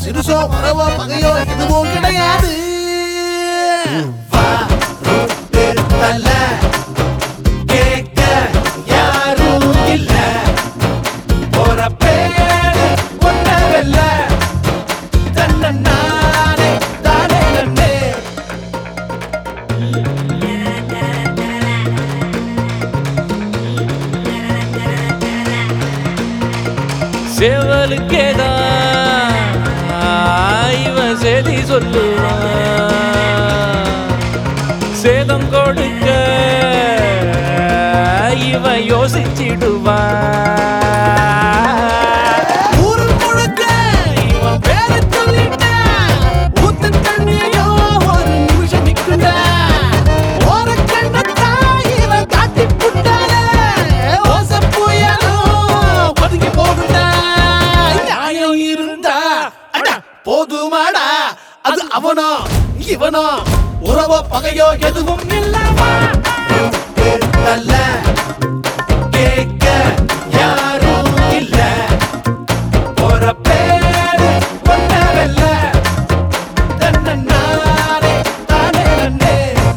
சிறுசோ உறவோ பகையோ எதுவும் கிடையாது வா, ரோட்டு தல, கேட்க யாரும் இல்ல. போற பேரு ஒன்னவல்ல. தன்னன்னானே, தானே நன்னே. சேவலுக்கேதான் இவன் செதி சொல்லுவான் சேதம் கொடுக்க இவன் யோசிச்சிடுவான் ஊரு முழுக்க இவன் பேரைச் சொல்லிட்டான். ஊத்து தண்ணியையும் ஒரு நிமிஷம் நிக்குண்டா. ஓரக்கண்ணத்தான் இவன் காட்டிப் புட்டானே. ஓசப் புயலும் ஒதுங்கி போகுண்டா. நியாயம் இருந்தா, அட, போதுமாடா அது அவனோ இவனோ உறவோ பகையோ எதுவும் இல்லவா நல்ல கேட்க யாரும் இல்ல போற பேரு ஒன்னவல்ல தன்னன்னானே தானே நன்னே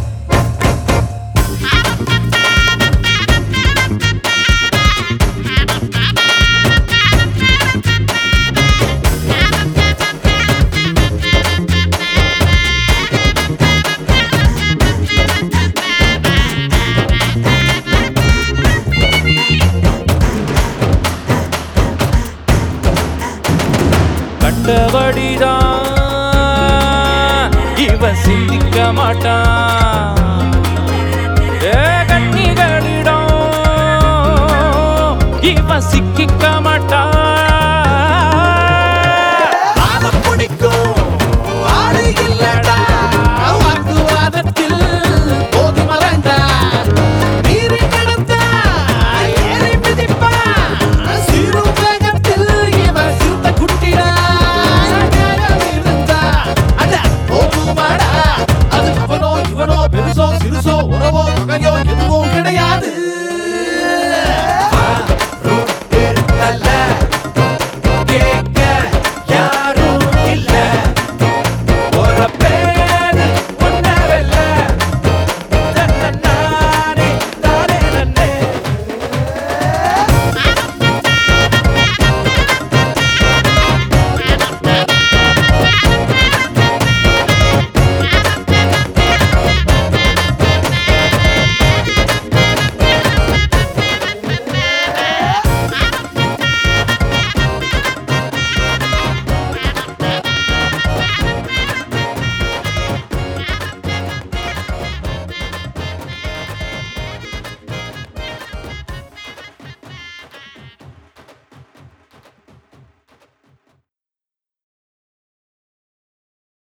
கண்டபடிதான் இவன் சிந்திக்க மாட்டான் ஏ கண்ணிகளிடம் இவன் சிக்கிக்க